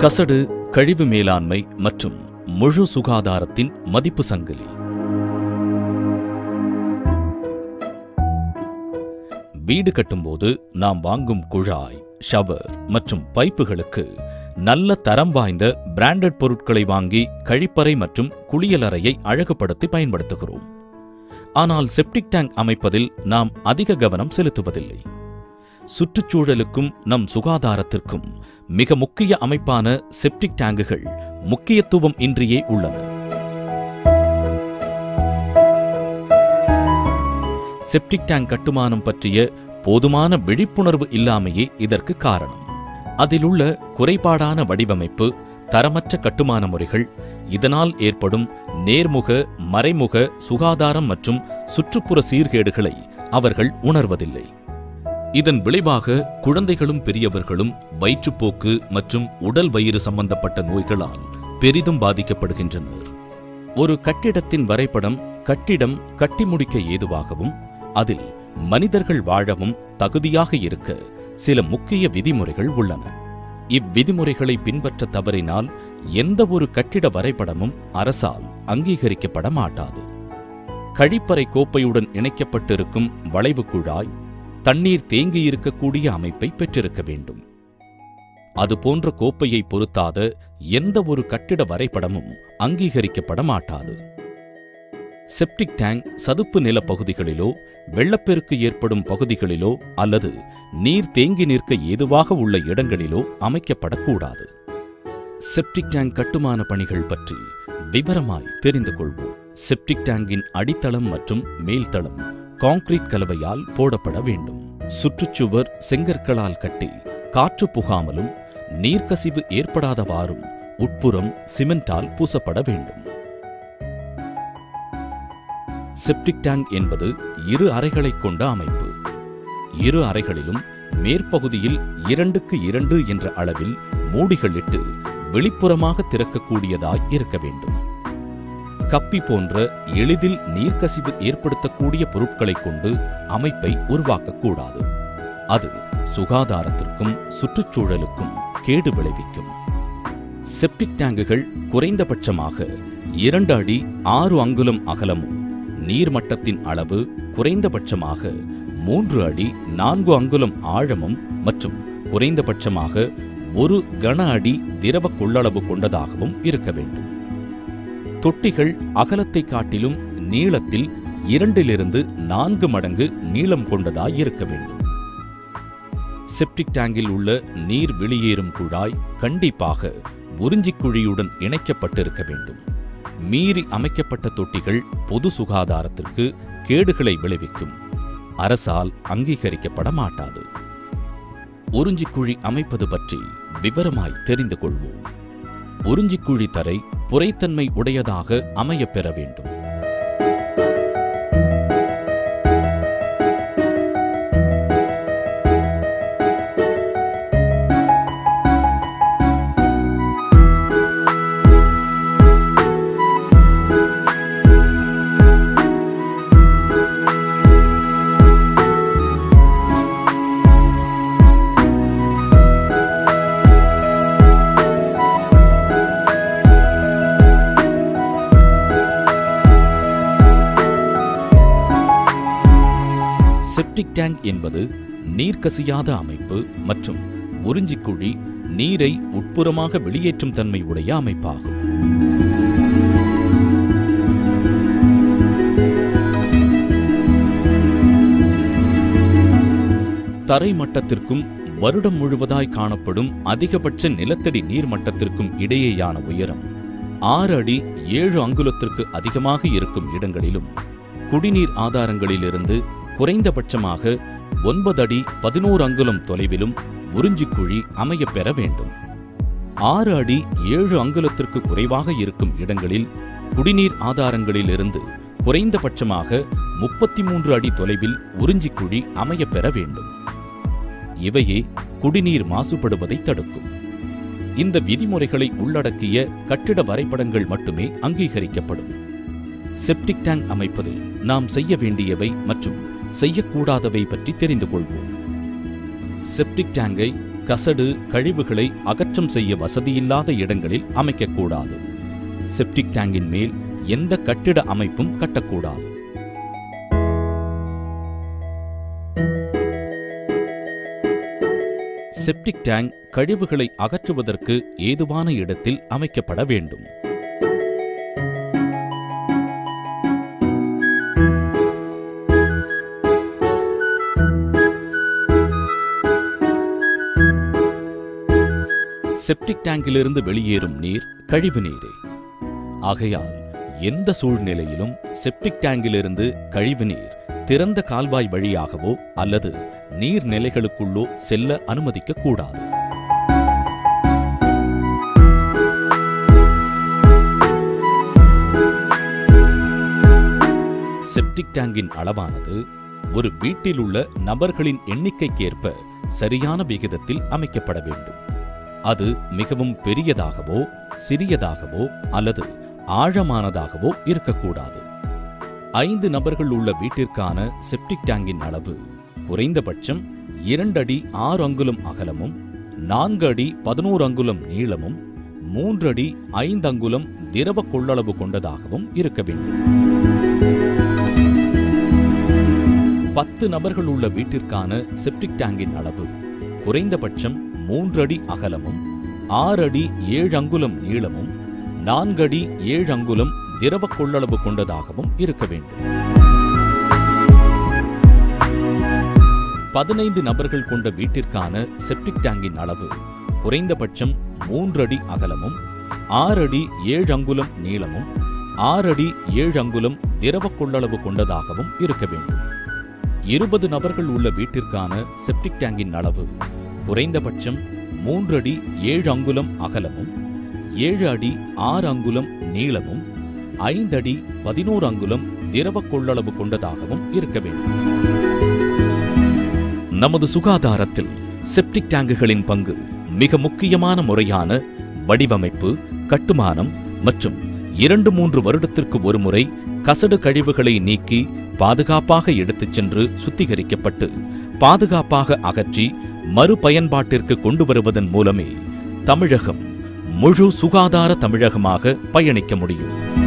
கசடு கழிவு மேலாண்மை மற்றும் முழு சுகாதாரத்தின் மதிப்பு சங்கிலி வீடு கட்டும்போது நாம் வாங்கும் குழாய் ஷவர் மற்றும் பைப்புகளுக்கு நல்ல தரம் வாய்ந்த பிராண்டட் பொருட்களை வாங்கி கழிப்பறை மற்றும் குளியலறையை அழகுபடுத்தி பயன்படுத்துகிறோம் ஆனால் செப்டிக் டேங்க் அமைப்பதில் நாம் அதிக கவனம் செலுத்துவதில்லை சுற்றுச்சூழலுக்கும் நம் சுகாதாரத்திற்கும் மிக முக்கிய அமைப்பான செப்டிக் டேங்குகள் முக்கியத்துவம் இன்றியே உள்ளன செப்டிக் டேங்க் கட்டுமானம் பற்றிய போதுமான விழிப்புணர்வு இல்லாமையே இதற்கு காரணம் அதிலுள்ள குறைபாடான வடிவமைப்பு தரமற்ற கட்டுமான முறைகள் இதனால் ஏற்படும் நேர்முக மறைமுக சுகாதாரம் மற்றும் சுற்றுப்புற சீர்கேடுகளை அவர்கள் உணர்வதில்லை இதன் விளைவாக குழந்தைகளும் பெரியவர்களும் வயிற்றுப்போக்கு மற்றும் உடல் வயிறு சம்பந்தப்பட்ட நோய்களால் பெரிதும் பாதிக்கப்படுகின்றனர் ஒரு கட்டிடத்தின் வரைபடம் கட்டிடம் கட்டி முடிக்க ஏதுவாகவும் அதில் மனிதர்கள் வாழவும் தகுதியாக இருக்க சில முக்கிய விதிமுறைகள் உள்ளன இவ்விதிமுறைகளை பின்பற்ற தவறினால் எந்த ஒரு கட்டிட வரைபடமும் அரசால் அங்கீகரிக்கப்பட மாட்டாது கழிப்பறை கோப்பையுடன் இணைக்கப்பட்டிருக்கும் வளைவு குழாய் தண்ணீர் தேங்கியிருக்கக்கூடிய அமைப்பை பெற்றிருக்க வேண்டும் அதுபோன்ற கோப்பையை பொருத்தாத எந்த ஒரு கட்டிட வரைபடமும் அங்கீகரிக்கப்பட மாட்டாது செப்டிக் டேங்க் சதுப்பு நில பகுதிகளிலோ வெள்ளப்பெருக்கு ஏற்படும் பகுதிகளிலோ அல்லது நீர் தேங்கி நிற்க ஏதுவாக உள்ள இடங்களிலோ அமைக்கப்படக்கூடாது செப்டிக் டேங்க் கட்டுமான பணிகள் பற்றி விவரமாய் தெரிந்து கொள்வோம் செப்டிக் டேங்கின் அடித்தளம் மற்றும் மேல்தளம் கான்கிரீட் கலவையால் போடப்பட வேண்டும் சுற்றுச்சுவர் செங்கற்களால் கட்டி காற்று புகாமலும் நீர்க்கசிவு ஏற்படாதவாறும் உட்புறம் சிமெண்டால் பூசப்பட வேண்டும் செப்டிக் டேங்க் என்பது இரு அறைகளைக் கொண்ட அமைப்பு இரு அறைகளிலும் மேற்பகுதியில் இரண்டுக்கு இரண்டு என்ற அளவில் மூடிகளிட்டு வெளிப்புறமாக திறக்கக்கூடியதாய் இருக்க வேண்டும் கப்பி போன்ற எளிதில் நீர்க்கசிவு ஏற்படுத்தக்கூடிய பொருட்களைக் கொண்டு அமைப்பை உருவாக்கக்கூடாது அது சுகாதாரத்திற்கும் சுற்றுச்சூழலுக்கும் கேடு விளைவிக்கும் செப்டிக் டேங்குகள் குறைந்தபட்சமாக இரண்டு அடி ஆறு அங்குலம் அகலமும் நீர்மட்டத்தின் அளவு குறைந்தபட்சமாக மூன்று அடி நான்கு அங்குலம் ஆழமும் மற்றும் குறைந்தபட்சமாக ஒரு கன அடி திரவ கொள்ளளவு கொண்டதாகவும் இருக்க வேண்டும் தொட்டிகள் அகலத்தை காட்டிலும் நீளத்தில் இரண்டிலிருந்து நான்கு மடங்கு நீளம் கொண்டதாய் இருக்க வேண்டும் செப்டிக் டேங்கில் உள்ள நீர் வெளியேறும் குழாய் கண்டிப்பாக உறிஞ்சிக் குழியுடன் இணைக்கப்பட்டிருக்க வேண்டும் மீறி அமைக்கப்பட்ட தொட்டிகள் பொது சுகாதாரத்திற்கு கேடுகளை விளைவிக்கும் அரசால் அங்கீகரிக்கப்பட மாட்டாது உறிஞ்சிக்குழி அமைப்பது பற்றி விவரமாய் தெரிந்து கொள்வோம் உறிஞ்சிக்குழி தரை புரைத்தன்மை உடையதாக அமையப் பெற வேண்டும் செப்டிக் டேங்க் என்பது நீர் கசியாத அமைப்பு மற்றும் உறிஞ்சிக்குழி நீரை உட்புறமாக வெளியேற்றும் தன்மை உடைய அமைப்பாகும் தரை மட்டத்திற்கும் வருடம் முழுவதாய் காணப்படும் அதிகபட்ச நிலத்தடி நீர் மட்டத்திற்கும் இடையேயான உயரம் ஆறு அடி ஏழு அங்குலத்திற்கு அதிகமாக இருக்கும் இடங்களிலும் குடிநீர் ஆதாரங்களிலிருந்து குறைந்தபட்சமாக ஒன்பது அடி பதினோரு அங்குலம் தொலைவிலும் உறிஞ்சிக்குழி அமையப் பெற வேண்டும் ஆறு அடி ஏழு அங்குலத்திற்கு குறைவாக இருக்கும் இடங்களில் குடிநீர் ஆதாரங்களிலிருந்து குறைந்தபட்சமாக முப்பத்தி மூன்று அடி தொலைவில் உறிஞ்சிக்குழி அமையப் பெற வேண்டும் இவையே குடிநீர் மாசுபடுவதை தடுக்கும் இந்த விதிமுறைகளை உள்ளடக்கிய கட்டிட வரைபடங்கள் மட்டுமே அங்கீகரிக்கப்படும் செப்டிக் டேங்க் அமைப்பதில் நாம் செய்ய வேண்டியவை மற்றும் செய்யக்கூடாதவை பற்றி தெரிந்து கொள்வோம் செப்டிக் டேங்கை கசடு கழிவுகளை அகற்றம் செய்ய வசதியில்லாத இடங்களில் அமைக்கக்கூடாது செப்டிக் டேங்கின் மேல் எந்த கட்டிட அமைப்பும் கட்டக்கூடாது செப்டிக் டேங்க் கழிவுகளை அகற்றுவதற்கு ஏதுவான இடத்தில் அமைக்கப்பட வேண்டும் செப்டிக் டேங்கிலிருந்து வெளியேறும் நீர் கழிவு நீரே ஆகையால் எந்த சூழ்நிலையிலும் செப்டிக் டேங்கிலிருந்து கழிவு நீர் திறந்த கால்வாய் வழியாகவோ அல்லது நீர்நிலைகளுக்குள்ளோ செல்ல அனுமதிக்க கூடாது செப்டிக் டேங்கின் அளவானது ஒரு வீட்டில் உள்ள நபர்களின் எண்ணிக்கைக்கேற்ப சரியான விகிதத்தில் அமைக்கப்பட வேண்டும் அது மிகவும் பெரியதாகவோ சிறியதாகவோ அல்லது ஆழமானதாகவோ இருக்கக்கூடாது ஐந்து நபர்கள் உள்ள வீட்டிற்கான செப்டிக் டேங்கின் அளவு குறைந்தபட்சம் இரண்டு அடி ஆறு அங்குலம் அகலமும் நான்கு அடி பதினோரு அங்குலம் நீளமும் மூன்று அடி ஐந்து அங்குலம் திரவ கொள்ளளவு கொண்டதாகவும் இருக்க வேண்டும் பத்து நபர்கள் உள்ள வீட்டிற்கான செப்டிக் டேங்கின் அளவு குறைந்தபட்சம் மூன்று அடி அகலமும் ஆறு அடி ஏழு அங்குலம் நீளமும் நான்கு அடி ஏழு அங்குலம் திரவ கொள்ளளவு கொண்டதாகவும் இருக்க வேண்டும் பதினைந்து நபர்கள் கொண்ட வீட்டிற்கான செப்டிக் டேங்கின் அளவு குறைந்தபட்சம் மூன்று அடி அகலமும் ஆறு அடி ஏழு அங்குலம் நீளமும் ஆறு அடி ஏழு அங்குலம் திரவ கொள்ளளவு கொண்டதாகவும் இருக்க வேண்டும் இருபது நபர்கள் உள்ள வீட்டிற்கான செப்டிக் டேங்கின் அளவு குறைந்தபட்சம் மூன்று அடி ஏழு அங்குலம் அகலமும் ஏழு அடி ஆறு அங்குலம் நீளமும் ஐந்து அடி பதினோரு அங்குலம் திரவ கொள்ளளவு கொண்டதாகவும் இருக்க வேண்டும் நமது சுகாதாரத்தில் செப்டிக் டேங்குகளின் பங்கு மிக முக்கியமான முறையான வடிவமைப்பு கட்டுமானம் மற்றும் இரண்டு மூன்று வருடத்திற்கு ஒருமுறை கசடு கழிவுகளை நீக்கி பாதுகாப்பாக எடுத்துச் சென்று சுத்திகரிக்கப்பட்டு பாதுகாப்பாக அகற்றி மறுபயன்பாட்டிற்கு கொண்டு வருவதன் மூலமே தமிழகம் முழு சுகாதார தமிழகமாக பயணிக்க முடியும்